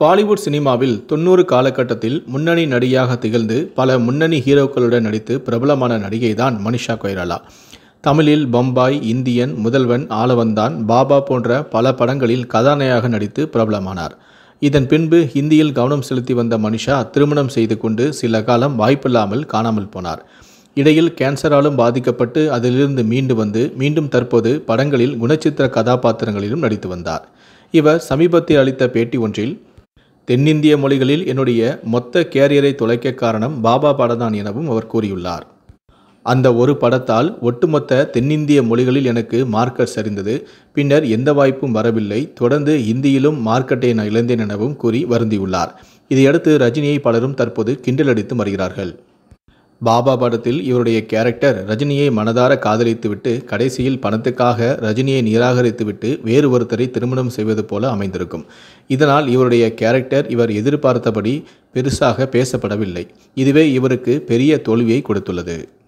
பாலிவுட் சினிமாவில் தொண்ணூறு காலகட்டத்தில் முன்னணி நடிகையாக திகழ்ந்து பல முன்னணி ஹீரோக்களுடன் நடித்து பிரபலமான நடிகை தான் மனிஷா கொய்ராலா தமிழில் பம்பாய் இந்தியன் முதல்வன் ஆலவந்தான் பாபா போன்ற பல படங்களில் கதாநாயக நடித்து பிரபலமானார் இதன் பின்பு ஹிந்தியில் கவனம் செலுத்தி வந்த மனிஷா திருமணம் செய்து கொண்டு சில காலம் வாய்ப்பில்லாமல் காணாமல் போனார் இடையில் கேன்சராலும் பாதிக்கப்பட்டு அதிலிருந்து மீண்டு வந்து மீண்டும் தற்போது படங்களில் குணச்சித்திர கதாபாத்திரங்களிலும் நடித்து வந்தார் இவர் சமீபத்தில் அளித்த பேட்டி ஒன்றில் தென்னிந்திய மொழிகளில் என்னுடைய மொத்த கேரியரை தொலைக்க காரணம் பாபா படம்தான் எனவும் அவர் கூறியுள்ளார் அந்த ஒரு படத்தால் ஒட்டுமொத்த தென்னிந்திய மொழிகளில் எனக்கு மார்க்கெட் சரிந்தது பின்னர் எந்த வாய்ப்பும் வரவில்லை தொடர்ந்து இந்தியிலும் மார்க்கெட்டை நான் இழந்தேன் எனவும் கூறி வருந்தியுள்ளார் இதையடுத்து ரஜினியை பலரும் தற்போது கிண்டலடித்து வருகிறார்கள் பாபா படத்தில் இவருடைய கேரக்டர் ரஜினியை மனதார காதலித்துவிட்டு கடைசியில் பணத்துக்காக ரஜினியை நிராகரித்துவிட்டு வேறு ஒருத்தரை திருமணம் செய்வது போல அமைந்திருக்கும் இதனால் இவருடைய கேரக்டர் இவர் எதிர்பார்த்தபடி பெருசாக பேசப்படவில்லை இதுவே இவருக்கு பெரிய தோல்வியை கொடுத்துள்ளது